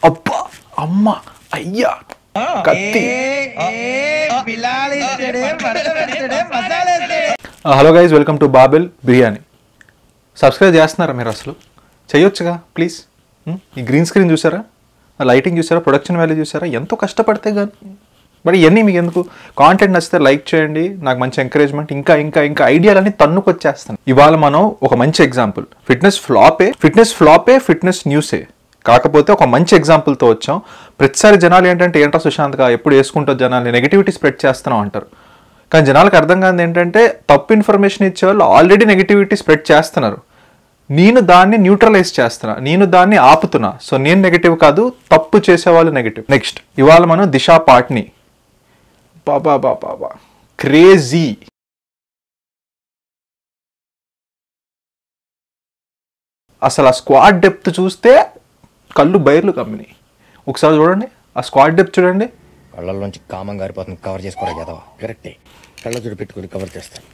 అబ్బా అమ్మ అయ్యా కత్తి hello guys welcome to Babel biryani subscribe చేస్తున్నారా మీరు అసలు చేయొచ్చుగా ప్లీజ్ ఈ గ్రీన్ స్క్రీన్ చూసారా ఆ లైటింగ్ చూసారా ప్రొడక్షన్ వాల్యూ చూసారా ఎంతో కష్టపడితే కానీ మరి ఇవన్నీ మీకు ఎందుకు కాంటెంట్ నచ్చితే లైక్ చేయండి నాకు మంచి ఎంకరేజ్మెంట్ ఇంకా ఇంకా ఇంకా ఐడియాలన్నీ తన్నుకొచ్చేస్తాను ఇవాళ మనం ఒక మంచి ఎగ్జాంపుల్ ఫిట్నెస్ ఫ్లాపే ఫిట్నెస్ ఫ్లాపే ఫిట్నెస్ న్యూసే కాకపోతే ఒక మంచి ఎగ్జాంపుల్తో వచ్చాం ప్రతిసారి జనాలు ఏంటంటే ఏంటో సుశాంత్గా ఎప్పుడు వేసుకుంటో జనాలు నెగిటివిటీ స్ప్రెడ్ చేస్తున్నాం అంటారు కానీ జనాలకు అర్థం కాదు ఏంటంటే తప్పు ఇన్ఫర్మేషన్ ఇచ్చే వాళ్ళు ఆల్రెడీ నెగిటివిటీ స్ప్రెడ్ చేస్తున్నారు నేను దాన్ని న్యూట్రలైజ్ చేస్తున్నా నేను దాన్ని ఆపుతున్నా సో నేను నెగిటివ్ కాదు తప్పు చేసేవాళ్ళు నెగిటివ్ నెక్స్ట్ ఇవాళ మనం దిశా పాట్ని బాబా బాబా బాబా క్రేజీ అసలు ఆ స్క్వాడ్ డెప్త్ చూస్తే కళ్ళు బయర్లు కమ్మినాయి ఒకసారి చూడండి ఆ స్క్వాడ్ డెప్త్ చూడండి కళ్ళల్లోంచి కామం గారిపోతుంది కవర్ చేసుకోరా కదా కరెక్టే కళ్ళ జుడు పెట్టుకుని కవర్ చేస్తాను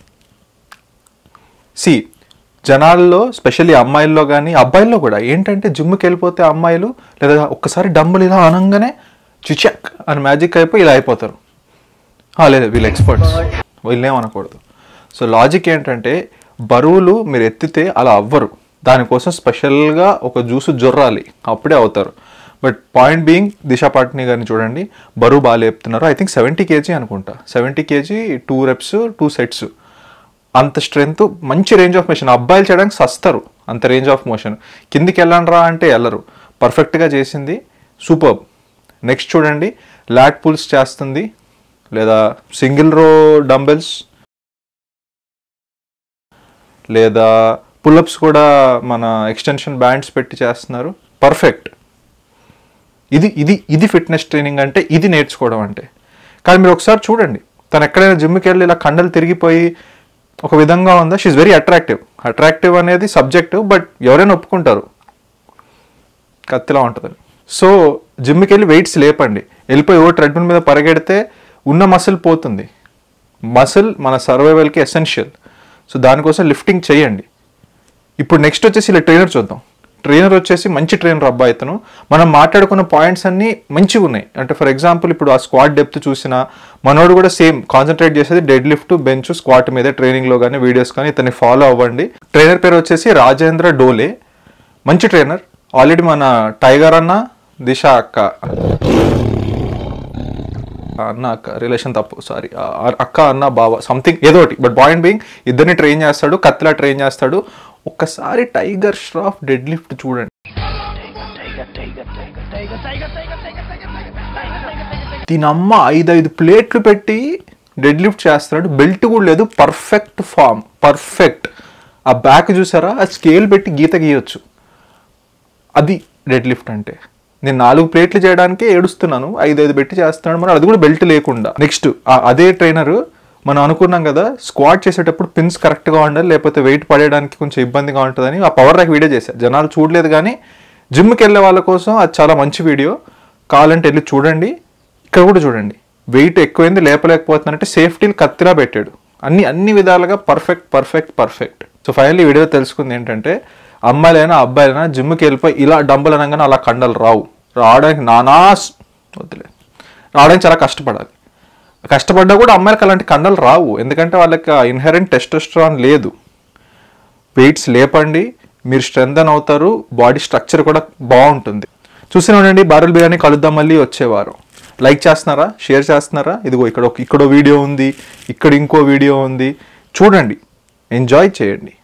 సి జనాల్లో స్పెషల్లీ అమ్మాయిల్లో కానీ అబ్బాయిల్లో కూడా ఏంటంటే జిమ్కి వెళ్ళిపోతే అమ్మాయిలు లేదా ఒక్కసారి డమ్ములు ఇలా అనగానే చిచక్ అని మ్యాజిక్ అయిపోయి ఇలా అయిపోతారు ఆ, లేదు వీళ్ళు ఎక్స్పర్ట్స్ వీళ్ళేం అనకూడదు సో లాజిక్ ఏంటంటే బరువులు మీరు ఎత్తితే అలా అవ్వరు దానికోసం స్పెషల్గా ఒక జ్యూస్ జొర్రాలి అప్పుడే అవుతారు but point being Disha Patani గారిని చూడండి బరువు బాగా లేపుతున్నారు ఐ థింక్ సెవెంటీ కేజీ అనుకుంటా seventy KG two reps two sets అంత స్ట్రెంగ్త్ మంచి రేంజ్ ఆఫ్ మోషన్ అబ్బాయిలు చేయడానికి సస్తారు అంత రేంజ్ ఆఫ్ మోషన్ కిందికి వెళ్ళండ్రా అంటే వెళ్ళరు పర్ఫెక్ట్గా చేసింది సూపర్ నెక్స్ట్ చూడండి లాట్ పుల్స్ చేస్తుంది లేదా సింగిల్ రో డంబెల్స్ లేదా పుల్అప్స్ కూడా మన ఎక్స్టెన్షన్ బ్యాండ్స్ పెట్టి చేస్తున్నారు పర్ఫెక్ట్ ఇది ఇది ఇది ఫిట్నెస్ ట్రైనింగ్ అంటే ఇది నేర్చుకోవడం అంటే కానీ మీరు ఒకసారి చూడండి తను ఎక్కడైనా జిమ్కి వెళ్ళి ఇలా కండలు తిరిగిపోయి ఒక విధంగా ఉందా షీఈ్ వెరీ అట్రాక్టివ్ అట్రాక్టివ్ అనేది సబ్జెక్టివ్ బట్ ఎవరైనా ఒప్పుకుంటారు కత్తిలా ఉంటుందని సో జిమ్కి వెళ్ళి వెయిట్స్ లేపండి వెళ్ళిపోయి ఓ ట్రెడ్మిల్ మీద పరిగెడితే ఉన్న మసిల్ పోతుంది మసిల్ మన సర్వైవల్కి ఎసెన్షియల్ సో దానికోసం లిఫ్టింగ్ చేయండి ఇప్పుడు నెక్స్ట్ వచ్చేసి ఇలా ట్రైనర్ చూద్దాం ట్రైనర్ వచ్చేసి మంచి ట్రైనర్ అబ్బాయి ఇతను మనం మాట్లాడుకున్న పాయింట్స్ అన్నీ మంచిగా ఉన్నాయి అంటే ఫర్ ఎగ్జాంపుల్ ఇప్పుడు ఆ స్క్వాట్ డెప్త్ చూసిన మనోడు కూడా సేమ్ కాన్సన్ట్రేట్ చేసేది డెడ్ లిఫ్ట్ బెంచ్ స్క్వాట్ మీద ట్రైనింగ్లో కానీ వీడియోస్ కానీ ఇతన్ని ఫాలో అవ్వండి ట్రైనర్ పేరు వచ్చేసి రాజేంద్ర డోలే మంచి ట్రైనర్ ఆల్రెడీ మన టైగర్ అన్న దిశ అక్క అన్న అక్క రిలేషన్ తప్పు సారీ అక్క అన్న బావ సంథింగ్ ఏదో ఒకటి బట్ పాయింట్ బీయింగ్ ఇద్దరిని ట్రైన్ చేస్తాడు కత్తిలా ట్రైన్ చేస్తాడు ఒక్కసారి టైగర్ ష్రాఫ్ డెడ్ లిఫ్ట్ చూడండి దీని అమ్మ ఐదు ఐదు ప్లేట్లు పెట్టి డెడ్ లిఫ్ట్ చేస్తున్నాడు బెల్ట్ కూడా లేదు పర్ఫెక్ట్ ఫామ్ పర్ఫెక్ట్ ఆ బ్యాక్ చూసారా ఆ స్కేల్ పెట్టి గీత గీయొచ్చు అది డెడ్ లిఫ్ట్ అంటే నేను నాలుగు ప్లేట్లు చేయడానికి ఏడుస్తున్నాను ఐదు ఐదు పెట్టి చేస్తున్నాడు మరి అది కూడా బెల్ట్ లేకుండా నెక్స్ట్ అదే ట్రైనర్ మనం అనుకున్నాం కదా స్క్వాట్ చేసేటప్పుడు పిన్స్ కరెక్ట్గా ఉండాలి లేకపోతే వెయిట్ పడేయడానికి కొంచెం ఇబ్బందిగా ఉంటుందని ఆ పవర్ ర్యాక్ వీడియో చేశారు జనాలు చూడలేదు కానీ జిమ్కి వెళ్ళే వాళ్ళ కోసం అది చాలా మంచి వీడియో కావాలంటే వెళ్ళి చూడండి ఇక్కడ కూడా చూడండి వెయిట్ ఎక్కువైంది లేపలేకపోతున్నానంటే సేఫ్టీలు కత్తిలా పెట్టాడు అన్ని అన్ని విధాలుగా perfect perfect perfect so finally video తెలుసుకుంది ఏంటంటే అమ్మాయిలైనా అబ్బాయిలైనా జిమ్కి వెళ్ళిపోయి ఇలా డంబులు అనగానే అలా కండలు రావు రావడానికి నానా స్- వద్దులే రావడానికి చాలా కష్టపడాలి కష్టపడ్డా కూడా అమ్మాయిలకు అలాంటి కండలు రావు ఎందుకంటే వాళ్ళకి ఇన్హెరెంట్ టెస్టోస్ట్రాన్ లేదు వెయిట్స్ లేపండి మీరు స్ట్రెంగ్ అవుతారు బాడీ స్ట్రక్చర్ కూడా బాగుంటుంది చూసిన ఉండండి బారుల్ బిర్యానీ కలుద్దాం మళ్ళీ వచ్చేవారు లైక్ చేస్తున్నారా షేర్ చేస్తున్నారా ఇదిగో ఇక్కడ ఒక ఇక్కడో వీడియో ఉంది ఇక్కడ ఇంకో వీడియో ఉంది చూడండి ఎంజాయ్ చేయండి